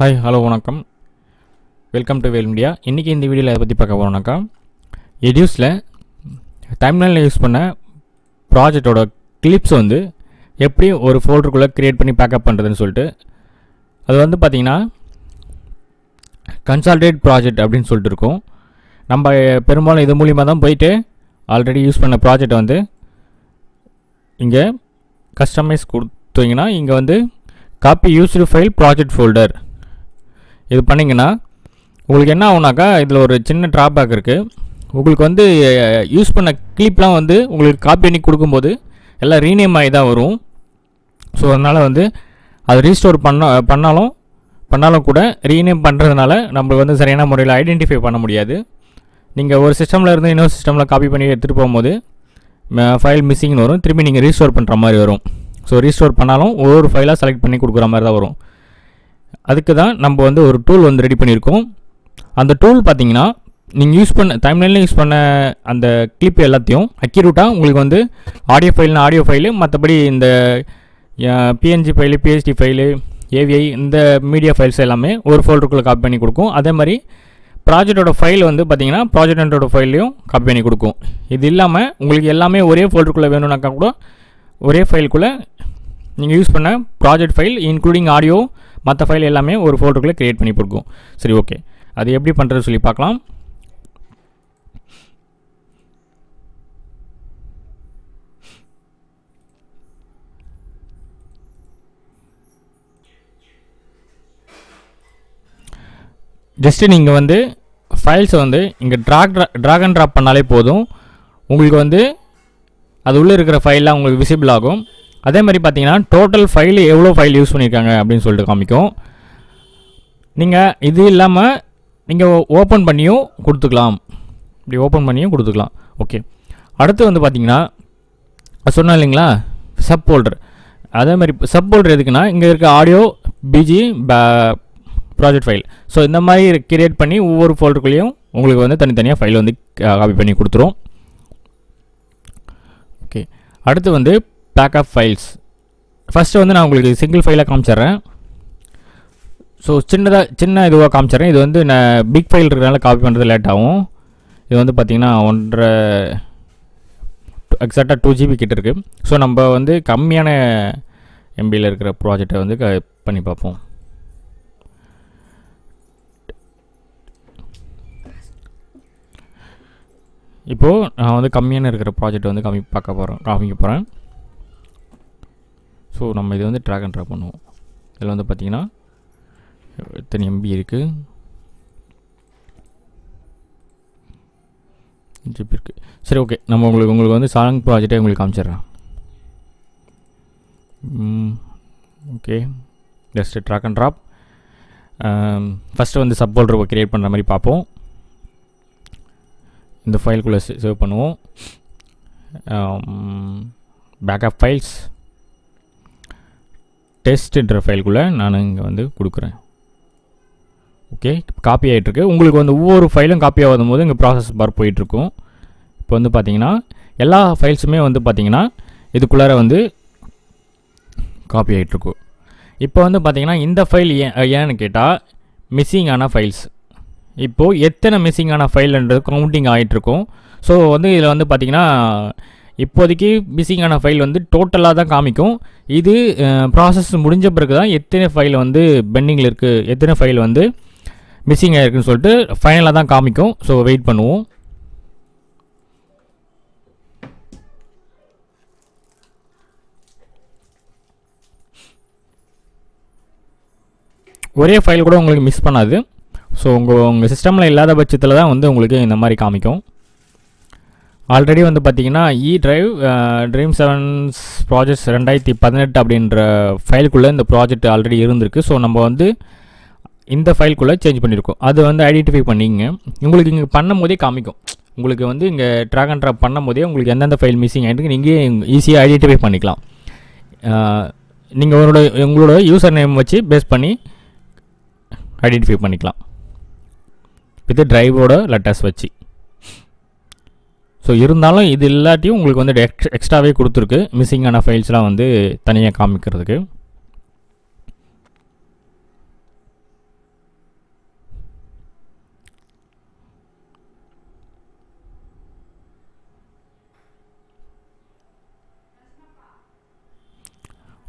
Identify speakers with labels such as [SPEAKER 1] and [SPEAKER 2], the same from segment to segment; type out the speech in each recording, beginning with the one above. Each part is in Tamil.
[SPEAKER 1] ஹாய் ஹலோ வணக்கம் வெல்கம் டு வேல் மீடியா இன்றைக்கி இந்த வீடியோவில் எதை பற்றி பார்க்க போகிறோம்னாக்கா எடியூஸில் டைம்லைனில் யூஸ் பண்ண ப்ராஜெக்டோட கிளிப்ஸ் வந்து எப்படி ஒரு ஃபோல்டருக்குள்ளே க்ரியேட் பண்ணி பேக்கப் பண்ணுறதுன்னு சொல்லிட்டு அது வந்து பார்த்திங்கன்னா கன்சால்டேட் ப்ராஜெக்ட் அப்படின்னு சொல்லிட்டு இருக்கும் நம்ம பெரும்பாலும் இது மூலிமா தான் போயிட்டு ஆல்ரெடி யூஸ் பண்ண ப்ராஜெக்டை வந்து இங்கே கஸ்டமைஸ் கொடுத்தீங்கன்னா இங்கே வந்து copy used file project folder இது பண்ணிங்கன்னா உங்களுக்கு என்ன ஆகுனாக்கா இதில் ஒரு சின்ன ட்ராபேக் இருக்குது உங்களுக்கு வந்து யூஸ் பண்ண கிளிப்லாம் வந்து உங்களுக்கு காப்பி பண்ணி கொடுக்கும்போது எல்லாம் ரீநேம் ஆகி தான் வரும் ஸோ அதனால் வந்து அது ரீஸ்டோர் பண்ண பண்ணாலும் பண்ணாலும் கூட ரீநேம் பண்ணுறதுனால நம்மளுக்கு வந்து சரியான முறையில் ஐடென்டிஃபை பண்ண முடியாது நீங்கள் ஒரு சிஸ்டமில் இருந்து இன்னொரு சிஸ்டமில் காப்பி பண்ணி எடுத்துகிட்டு போகும்போது ஃபைல் மிஸ்ஸிங்னு வரும் திரும்பி நீங்கள் ரீஸ்டோர் பண்ணுற மாதிரி வரும் ஸோ ரீஸ்டோர் பண்ணாலும் ஒவ்வொரு ஃபைலாக செலக்ட் பண்ணி கொடுக்குற மாதிரி தான் வரும் அதுக்கு தான் நம்ம வந்து ஒரு டூல் வந்து ரெடி பண்ணியிருக்கோம் அந்த டூல் பார்த்தீங்கன்னா நீங்கள் யூஸ் பண்ண டைம்லைனில் யூஸ் பண்ண அந்த கிளிப் எல்லாத்தையும் அக்யூரேட்டாக உங்களுக்கு வந்து ஆடியோ ஃபைல்னா ஆடியோ ஃபைலு மற்றபடி இந்த PNG file PHD file AVI இந்த மீடியா ஃபைல்ஸ் எல்லாமே ஒரு ஃபோல்டருக்குள்ளே காப்பி பண்ணி கொடுக்கும் அதே மாதிரி ப்ராஜெக்டோட ஃபைல் வந்து பார்த்தீங்கன்னா ப்ராஜெக்டோட ஃபைல்லையும் காப்பி பண்ணி கொடுக்கும் இது இல்லாமல் உங்களுக்கு எல்லாமே ஒரே ஃபோல்டருக்குள்ளே வேணும்னாக்கா கூட ஒரே ஃபைலுக்குள்ளே நீங்கள் யூஸ் பண்ண ப்ராஜெக்ட் ஃபைல் இன்க்ளூடிங் ஆடியோ மற்ற ஃபைல் எல்லாமே ஒரு ஃபோல்டருக்குள்ளே க்ரியேட் பண்ணி கொடுக்கும் சரி ஓகே அது எப்படி பண்ணுறது சொல்லி பார்க்கலாம் ஜஸ்ட்டு நீங்கள் வந்து ஃபைல்ஸை வந்து இங்கே ட்ராக் ட்ராக் அண்ட் ட்ராப் பண்ணாலே போதும் உங்களுக்கு வந்து அது உள்ளே இருக்கிற ஃபைல்லாம் உங்களுக்கு விசிபிள் ஆகும் அதே மாதிரி பார்த்தீங்கன்னா டோட்டல் ஃபைல் எவ்வளோ ஃபைல் யூஸ் பண்ணியிருக்காங்க அப்படின்னு சொல்லிட்டு காமிக்கும் நீங்கள் இது இல்லாமல் நீங்கள் ஓப்பன் பண்ணியும் கொடுத்துக்கலாம் இப்படி ஓப்பன் பண்ணியும் கொடுத்துக்கலாம் ஓகே அடுத்து வந்து பார்த்தீங்கன்னா சொன்னேன் இல்லைங்களா சப் ஹோல்டர் அதே மாதிரி சப் ஹோல்டர் எதுக்குன்னா இங்கே இருக்க audio BG project file so இந்த மாதிரி கிரியேட் பண்ணி ஒவ்வொரு ஃபோல்டருக்குள்ளேயும் உங்களுக்கு வந்து தனித்தனியாக ஃபைல் வந்து காப்பி பண்ணி கொடுத்துரும் ஓகே அடுத்து வந்து பேக்கப் ஃபைல்ஸ் ஃபஸ்ட்டு வந்து நான் உங்களுக்கு சிங்கிள் ஃபைலாக காமிச்சிட்றேன் ஸோ சின்னதாக சின்ன இதுவாக காமிச்சிட்றேன் இது வந்து நான் பிக் ஃபைல் இருக்கிறனால காப்பி பண்ணுறது லேட் ஆகும் இது வந்து பார்த்திங்கன்னா ஒன்றரை எக்ஸாக்டாக டூ ஜிபி கிட்ட இருக்குது ஸோ நம்ம வந்து கம்மியான எம்பியில் இருக்கிற ப்ராஜெக்டை வந்து க பண்ணி பார்ப்போம் இப்போது நான் வந்து கம்மியான இருக்கிற ப்ராஜெக்ட் வந்து காமி பார்க்க போகிறேன் காமிக்க போகிறேன் ஸோ நம்ம இது வந்து ட்ராக் அண்ட் ட்ராப் பண்ணுவோம் இதில் வந்து பார்த்திங்கன்னா எத்தனை எம்பி இருக்குது ஜிபி இருக்குது சரி ஓகே நம்ம உங்களுக்கு உங்களுக்கு வந்து சாங் ப்ராஜெக்டே உங்களுக்கு காமிச்சிடுறேன் okay just track and drop first வந்து சப் ஹோல்டர் க்ரியேட் பண்ணுற மாதிரி பார்ப்போம் இந்த ஃபைலுக்குள்ளே சேவ் பண்ணுவோம் பேக்கப் ஃபைல்ஸ் டெஸ்ட்டுன்ற ஃபைலுக்குள்ளே நான் இங்கே வந்து கொடுக்குறேன் ஓகே காப்பி ஆகிட்டுருக்கு உங்களுக்கு வந்து ஒவ்வொரு ஃபைலும் காப்பி ஆகும் போது இங்கே ப்ராசஸ் பார் போயிட்டுருக்கும் இப்போ வந்து பார்த்தீங்கன்னா எல்லா ஃபைல்ஸுமே வந்து பார்த்தீங்கன்னா இதுக்குள்ளார வந்து காப்பி ஆகிட்டுருக்கும் இப்போ வந்து பார்த்தீங்கன்னா இந்த ஃபைல் ஏன் ஏன்னு கேட்டால் மிஸ்ஸிங் ஆன ஃபைல்ஸ் இப்போது எத்தனை மிஸ்ஸிங்கான ஃபைல்ன்றது கவுண்டிங் ஆகிட்டுருக்கும் ஸோ வந்து இதில் வந்து பார்த்திங்கன்னா இப்போதைக்கு மிஸ்ஸிங்கான ஃபைல் வந்து டோட்டலாக தான் காமிக்கும் இது ப்ராசஸ் முடிஞ்ச பிறகு தான் எத்தனை ஃபைல் வந்து பெண்டிங்கில் இருக்குது எத்தனை ஃபைல் வந்து மிஸ்ஸிங் ஆகிருக்குன்னு சொல்லிட்டு ஃபைனலாக தான் காமிக்கும் ஸோ வெயிட் பண்ணுவோம் ஒரே ஃபைல் கூட உங்களுக்கு மிஸ் பண்ணாது ஸோ உங்கள் உங்கள் சிஸ்டமில் இல்லாத பட்சத்தில் தான் வந்து உங்களுக்கு இந்த மாதிரி காமிக்கும் ஆல்ரெடி வந்து பார்த்தீங்கன்னா E drive dream sevens projects ரெண்டாயிரத்தி பதினெட்டு அப்படின்ற ஃபைலுக்குள்ளே இந்த ப்ராஜெக்ட் ஆல்ரெடி இருந்திருக்கு ஸோ நம்ம வந்து இந்த ஃபைலுக்குள்ளே சேஞ்ச் பண்ணியிருக்கோம் அது வந்து ஐடென்டிஃபை பண்ணிங்க உங்களுக்கு இங்கே பண்ணும் போதே காமிக்கும் உங்களுக்கு வந்து இங்கே ட்ராக் அண்ட் ட்ராப் பண்ணும் போதே உங்களுக்கு எந்தெந்த ஃபைல் மிஸ்ஸிங் ஆகிட்டு நீங்கள் ஈஸியாக ஐடென்டிஃபை பண்ணிக்கலாம் நீங்கள் உங்களோட உங்களோட யூசர் நேம் வச்சு பேஸ் பண்ணி ஐடென்டிஃபை பண்ணிக்கலாம் வித் ட்ரைவோட லெட்டர்ஸ் வச்சு ஸோ இருந்தாலும் இது இல்லாட்டியும் உங்களுக்கு வந்து எக்ஸ் எக்ஸ்ட்ராவே கொடுத்துருக்கு மிஸ்ஸிங்கான ஃபைல்ஸ்லாம் வந்து தனியாக காமிக்கிறதுக்கு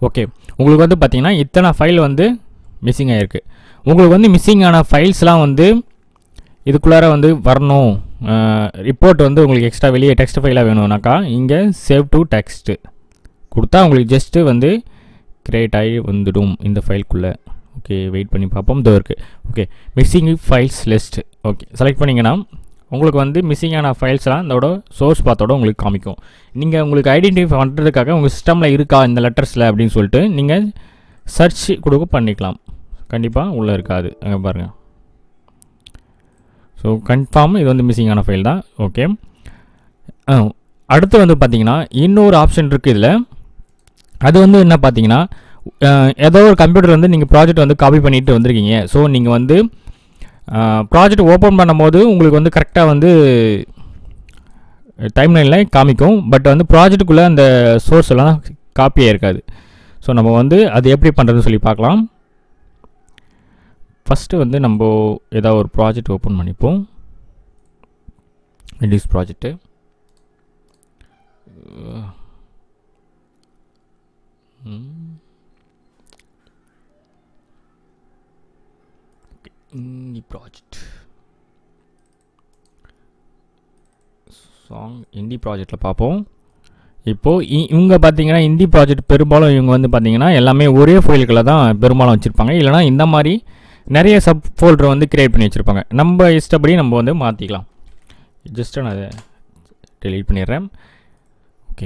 [SPEAKER 1] ஓகே உங்களுக்கு வந்து பார்த்தீங்கன்னா இத்தனை ஃபைல் வந்து மிஸ்ஸிங் ஆகிருக்கு உங்களுக்கு வந்து மிஸ்ஸிங் ஆன ஃபைல்ஸ்லாம் வந்து இதுக்குள்ளார வந்து வரணும் ரிப்போர்ட் வந்து உங்களுக்கு எக்ஸ்ட்ரா வெளியே டெக்ஸ்ட் ஃபைலாக வேணும்னாக்கா இங்கே சேவ் டு டெக்ஸ்ட்டு கொடுத்தா உங்களுக்கு ஜஸ்ட்டு வந்து கிரியேட் ஆகி வந்துடும் இந்த ஃபைல்குள்ளே ஓகே வெயிட் பண்ணி பார்ப்போம் இதோ இருக்குது okay missing files list okay select பண்ணிங்கன்னா உங்களுக்கு வந்து மிஸ்ஸிங்கான ஃபைல்ஸ்லாம் இதோட சோர்ஸ் பார்த்தோட உங்களுக்கு காமிக்கும் நீங்கள் உங்களுக்கு ஐடென்டிஃபை பண்ணுறதுக்காக உங்கள் சிஸ்டமில் இருக்கா இந்த லெட்டர்ஸில் அப்படின்னு சொல்லிட்டு நீங்கள் சர்ச் கொடுக்க பண்ணிக்கலாம் கண்டிப்பாக உள்ளே இருக்காது அங்கே பாருங்கள் ஸோ கன்ஃபார்ம் இது வந்து மிஸ்ஸிங்கான ஃபைல் தான் ஓகே அடுத்து வந்து பார்த்தீங்கன்னா இன்னொரு ஆப்ஷன் இருக்குது இதில் அது வந்து என்ன பார்த்தீங்கன்னா ஏதோ ஒரு கம்ப்யூட்டர் வந்து நீங்கள் ப்ராஜெக்ட் வந்து காப்பி பண்ணிட்டு வந்திருக்கீங்க ஸோ நீங்கள் வந்து ப்ராஜெக்ட் ஓப்பன் பண்ணும்போது உங்களுக்கு வந்து கரெக்டாக வந்து டைம் லைனில் காமிக்கும் பட் வந்து ப்ராஜெக்ட்டுக்குள்ளே அந்த சோர்ஸ் எல்லாம் காப்பியாக இருக்காது ஸோ நம்ம வந்து அது எப்படி பண்ணுறதுன்னு சொல்லி பார்க்கலாம் ஃபஸ்ட்டு வந்து நம்ம ஏதாவது ஒரு ப்ராஜெக்ட் ஓப்பன் பண்ணிப்போம் Windows project Hindi project song Hindi ப்ராஜெக்டில் பார்ப்போம் இப்போது இவங்க பார்த்தீங்கன்னா இந்தி ப்ராஜெக்ட் பெரும்பாலும் இவங்க வந்து பார்த்தீங்கன்னா எல்லாமே ஒரே ஃபைல்களை தான் பெரும்பாலும் வச்சுருப்பாங்க இல்லைனா இந்த மாதிரி நிறைய சப் ஃபோல்டர் வந்து க்ரியேட் பண்ணி வச்சுருப்பாங்க நம்ம இஷ்டப்படி நம்ம வந்து மாற்றிக்கலாம் ஜஸ்ட்டு நான் அதை டெலீட் பண்ணிடுறேன் ஓகே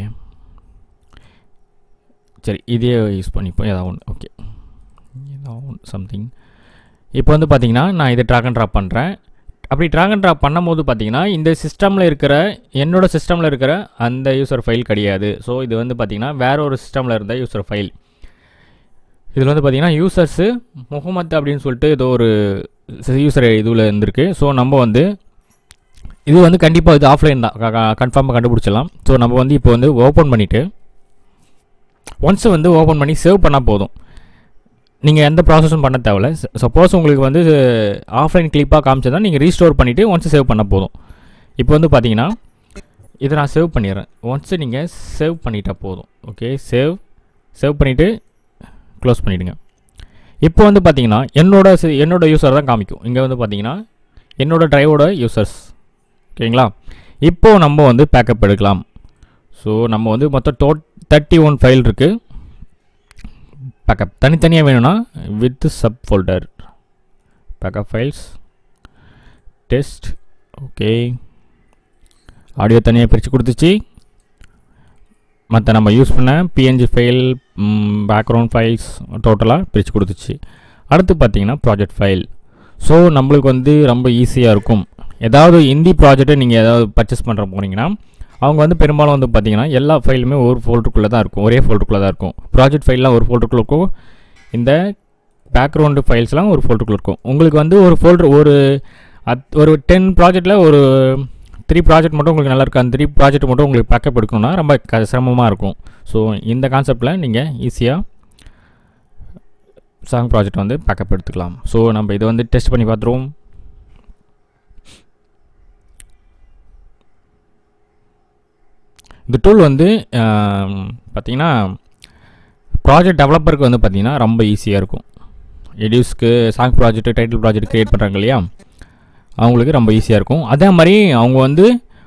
[SPEAKER 1] சரி இதே யூஸ் பண்ணிப்போம் ஏதாவது ஒன்று ஓகே ஏதாவது ஒன்று சம்திங் இப்போ வந்து பார்த்தீங்கன்னா நான் இதை ட்ராக் அண்ட் ட்ராப் பண்ணுறேன் அப்படி ட்ராக் அண்ட் ட்ராப் பண்ணும்போது பார்த்தீங்கன்னா இந்த சிஸ்டமில் இருக்கிற என்னோடய சிஸ்டமில் இருக்கிற அந்த யூசர் ஃபைல் கிடையாது ஸோ இது வந்து பார்த்தீங்கன்னா வேற ஒரு சிஸ்டமில் இருந்த யூசர் ஃபைல் இதில் வந்து பார்த்தீங்கன்னா யூசர்ஸு முகமது அப்படின்னு சொல்லிட்டு ஏதோ ஒரு யூசர் இதுவில் இருந்திருக்கு ஸோ நம்ம வந்து இது வந்து கண்டிப்பாக இது ஆஃப்லைன் தான் கன்ஃபார்மாக கண்டுபிடிச்சிடலாம் ஸோ நம்ம வந்து இப்போ வந்து ஓப்பன் பண்ணிவிட்டு ஒன்ஸ் வந்து ஓப்பன் பண்ணி சேவ் பண்ணால் போதும் நீங்கள் எந்த ப்ராசஸும் பண்ண தேவையில்ல சப்போஸ் உங்களுக்கு வந்து ஆஃப்லைன் கிளிப்பாக காமிச்சதா நீங்கள் ரீஸ்டோர் பண்ணிவிட்டு ஒன்ஸ் சேவ் பண்ண போதும் இப்போ வந்து பார்த்தீங்கன்னா இதை நான் சேவ் பண்ணிடுறேன் ஒன்ஸ் நீங்கள் சேவ் பண்ணிட்டா போதும் ஓகே சேவ் சேவ் பண்ணிவிட்டு க்ளோஸ் பண்ணிவிடுங்க இப்போ வந்து பார்த்தீங்கன்னா என்னோட என்னோட யூசர் தான் காமிக்கும் இங்கே வந்து பார்த்தீங்கன்னா என்னோட ட்ரைவோட யூசர்ஸ் ஓகேங்களா இப்போது நம்ம வந்து பேக்கப் எடுக்கலாம் ஸோ நம்ம வந்து மொத்தம் டோ தேர்ட்டி ஒன் ஃபைல் இருக்குது பேக்கப் தனித்தனியாக வேணும்னா with sub folder backup files test okay audio தனியாக பிரித்து கொடுத்துச்சு மற்ற நம்ம யூஸ் பண்ண பிஎன்ஜி ஃபைல் பேக்ரவுண்ட் ஃபைல்ஸ் டோட்டலாக பிரித்து கொடுத்துச்சு அடுத்து பார்த்தீங்கன்னா ப்ராஜெக்ட் ஃபைல் ஸோ நம்மளுக்கு வந்து ரொம்ப ஈஸியாக இருக்கும் ஏதாவது இந்தி ப்ராஜெக்ட்டை நீங்கள் ஏதாவது பர்ச்சேஸ் பண்ணுற போனீங்கன்னா அவங்க வந்து பெரும்பாலும் வந்து பார்த்தீங்கன்னா எல்லா ஃபைலுமே ஒரு ஃபோல்டருக்குள்ளே தான் இருக்கும் ஒரே ஃபோல்டருக்குள்ளே தான் இருக்கும் ப்ராஜெக்ட் ஃபைல்லாம் ஒரு ஃபோல்டருக்குள்ளே இருக்கும் இந்த பேக்ரவுண்டு ஃபைல்ஸ்லாம் ஒரு ஃபோல்டருக்குள்ளே இருக்கும் உங்களுக்கு வந்து ஒரு ஃபோல்டர் ஒரு அத் ஒரு டென் ப்ராஜெக்டில் ஒரு த்ரீ ப்ராஜெக்ட் மட்டும் உங்களுக்கு நல்லா இருக்கும் அந்த த்ரீ ப்ராஜெக்ட் மட்டும் உங்களுக்கு பேக்கப் எடுக்கணும்னா ரொம்ப க சிரமமாக இருக்கும் ஸோ இந்த கான்செப்டில் நீங்கள் ஈஸியாக சாங் ப்ராஜெக்ட் வந்து பேக்கப் எடுத்துக்கலாம் ஸோ நம்ம இதை வந்து டெஸ்ட் பண்ணி பார்த்துருவோம் இந்த டூல் வந்து பார்த்திங்கன்னா ப்ராஜெக்ட் டெவலப்பருக்கு வந்து பார்த்திங்கன்னா ரொம்ப ஈஸியாக இருக்கும் எடியூஸ்க்கு song project title project create பண்ணுறாங்க இல்லையா அவங்களுக்கு ரொம்ப ஈஸியாக இருக்கும் அதே மாதிரி அவங்க வந்து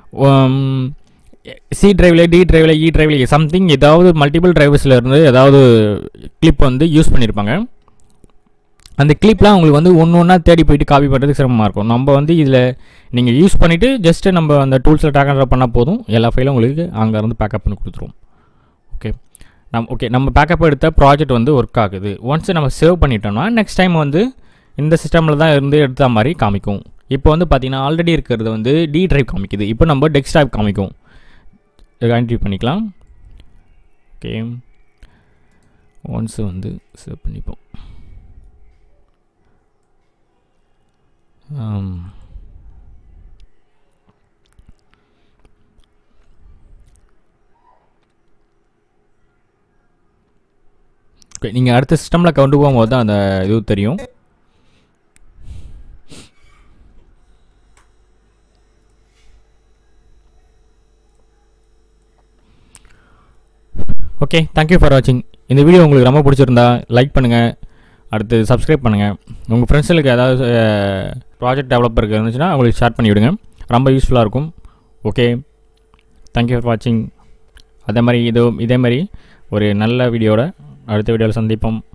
[SPEAKER 1] சி டிரைவில் டி டிரைவில் இ டிரைவில் சம்திங் ஏதாவது மல்டிபிள் டிரைவர்ஸில் இருந்து ஏதாவது கிளிப் வந்து யூஸ் பண்ணியிருப்பாங்க அந்த கிளிப்லாம் உங்களுக்கு வந்து ஒன்று ஒன்றா தேடி போயிட்டு காப்பி பண்ணுறதுக்கு சிரமமாக இருக்கும் நம்ம வந்து இதில் நீங்கள் யூஸ் பண்ணிவிட்டு ஜஸ்ட்டு நம்ம அந்த டூல்ஸில் ட்ராக் அண்ட் பண்ணால் போதும் எல்லா ஃபைலும் உங்களுக்கு அங்கேருந்து பேக்கப் பண்ணி கொடுத்துருவோம் ஓகே நம் ஓகே நம்ம பேக்கப் எடுத்த ப்ராஜெக்ட் வந்து ஒர்க் ஆகுது ஒன்ஸ் நம்ம சேவ் பண்ணிட்டோம்னா நெக்ஸ்ட் டைம் வந்து இந்த சிஸ்டமில் தான் இருந்து எடுத்த மாதிரி காமிக்கும் இப்போ வந்து பார்த்தீங்கன்னா ஆல்ரெடி இருக்கிறது வந்து டி ட்ரைவ் காமிக்குது இப்போ நம்ம டெஸ்க்டாப் காமிக்கும் கண்டினியூ பண்ணிக்கலாம் ஓகே ஒன்ஸ் வந்து சேவ் பண்ணிப்போம் ஓகே நீங்கள் அடுத்த சிஸ்டமில் கொண்டு போகும்போது தான் அந்த இது தெரியும் ஓகே தேங்க்யூ ஃபார் வாட்சிங் இந்த வீடியோ உங்களுக்கு ரொம்ப பிடிச்சிருந்தா லைக் பண்ணுங்கள் அடுத்து சப்ஸ்கிரைப் பண்ணுங்கள் உங்கள் ஃப்ரெண்ட்ஸுக்கு ஏதாவது ப்ராஜெக்ட் டெவலப்பருக்கு இருந்துச்சுன்னா அவங்களுக்கு ஷேர் பண்ணி விடுங்க ரொம்ப யூஸ்ஃபுல்லாக இருக்கும் ஓகே தேங்க்யூ ஃபார் வாட்சிங் அதே மாதிரி இது இதே மாதிரி ஒரு நல்ல வீடியோட அடுத்த வீடியோவில் சந்திப்போம்